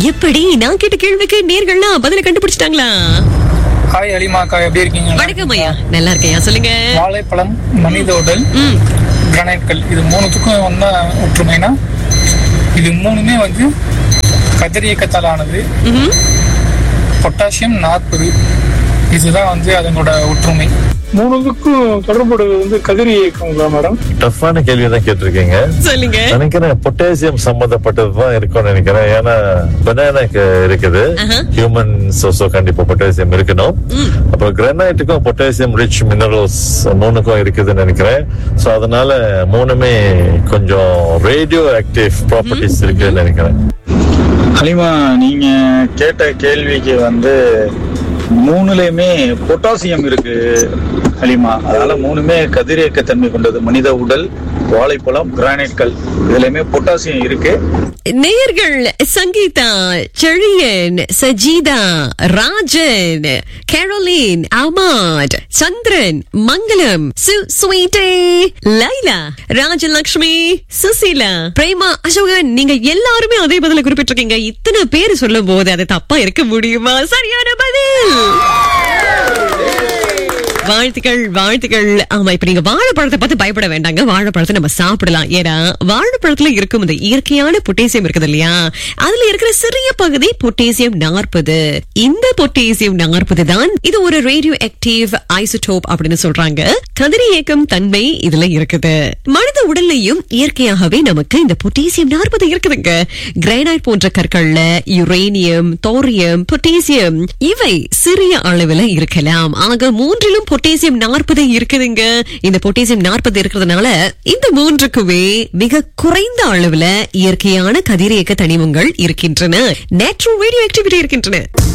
எப்படி நான் கேட்ட கேள்விக்கு நேர்கள்லாம் பதில கண்டுபிடிச்சிட்டாங்களா ஹாய் அலிமாக்கா எப்படி இருக்கீங்க வணக்கம் ஐயா நல்லா இருக்கேயா சொல்லுங்க வாழைப்பழம் மனித உடல் ம் கிரானைட்கள் இது மூணுத்துக்கும் வந்த ஒற்றுமைனா இது மூணுமே வந்து கதிரியக்கத்தால் ஆனது ம்ஹும். பொட்டாசியம் நாற்பது இதுதான் வந்து அதனோட ஒற்றுமை மூணுத்துக்கும் தொடர்புடையது வந்து கதிரி இயக்கங்களா மேடம் டஃப்பான கேள்வி தான் கேட்டிருக்கீங்க சொல்லுங்க நினைக்கிறேன் பொட்டாசியம் சம்பந்தப்பட்டது தான் இருக்கும்னு நினைக்கிறேன் ஏன்னா பனானாக்கு இருக்குது ஆஹா. ஹியூமன் சோசோ கண்டிப்பா பொட்டாசியம் இருக்கணும் அப்புறம் கிரானைட்டுக்கும் பொட்டாசியம் ரிச் மினரல்ஸ் மூணுக்கும் இருக்குதுன்னு நினைக்கிறேன் சோ அதனால மூணுமே கொஞ்சம் ரேடியோ ஆக்டிவ் ப்ராப்பர்ட்டிஸ் இருக்குன்னு நினைக்கிறேன் ஹலிமா நீங்க கேட்ட கேள்விக்கு வந்து மூணுலயுமே பொட்டாசியம் இருக்கு ஹலிமா அதனால மூணுமே கதிரியக்கத்தன்மை கொண்டது மனித உடல் வாழைப்பழம் கிரானைட்கள் இதுலயுமே பொட்டாசியம் இருக்கு நேயர்கள் சங்கீதா செழியன் சஜீதா ராஜன் கேரோலின் அமாட் சந்திரன் மங்களம் சு ஸ்வீட்டே லைலா ராஜலட்சுமி சுசீலா பிரேமா அசோகன் நீங்க எல்லாருமே அதே பதில குறிப்பிட்டிருக்கீங்க இத்தனை பேர் சொல்லும் போது அது தப்பா இருக்க முடியுமா சரியான பதில் வாழ்த்துக்கள் வாழ்த்துக்கள் ஆமா இப்ப நீங்க வாழைப்பழத்தை பார்த்து பயப்பட வேண்டாங்க வாழைப்பழத்தை நம்ம சாப்பிடலாம் ஏன்னா வாழைப்பழத்துல இருக்கும் இந்த இயற்கையான பொட்டேசியம் இருக்குது இல்லையா அதுல இருக்கிற சிறிய பகுதி பொட்டேசியம் நாற்பது இந்த பொட்டேசியம் நாற்பது தான் இது ஒரு ரேடியோ ஆக்டிவ் ஐசோடோப் அப்படின்னு சொல்றாங்க கதிரியக்கம் தன்மை இதுல இருக்குது மனித உடல்லையும் இயற்கையாகவே நமக்கு இந்த பொட்டேசியம் நாற்பது இருக்குதுங்க கிரைனைட் போன்ற கற்கள்ல யுரேனியம் தோரியம் பொட்டேசியம் இவை சிறிய அளவுல இருக்கலாம் ஆக மூன்றிலும் பொட்டேசியம் நாற்பது இருக்குதுங்க இந்த பொட்டேசியம் நாற்பது இருக்கிறதுனால இந்த மூன்றுக்குமே மிக குறைந்த அளவுல இயற்கையான கதிரியக்க தனிமங்கள் இருக்கின்றன நேச்சுரல் ரேடியோ ஆக்டிவிட்டி இருக்கின்றன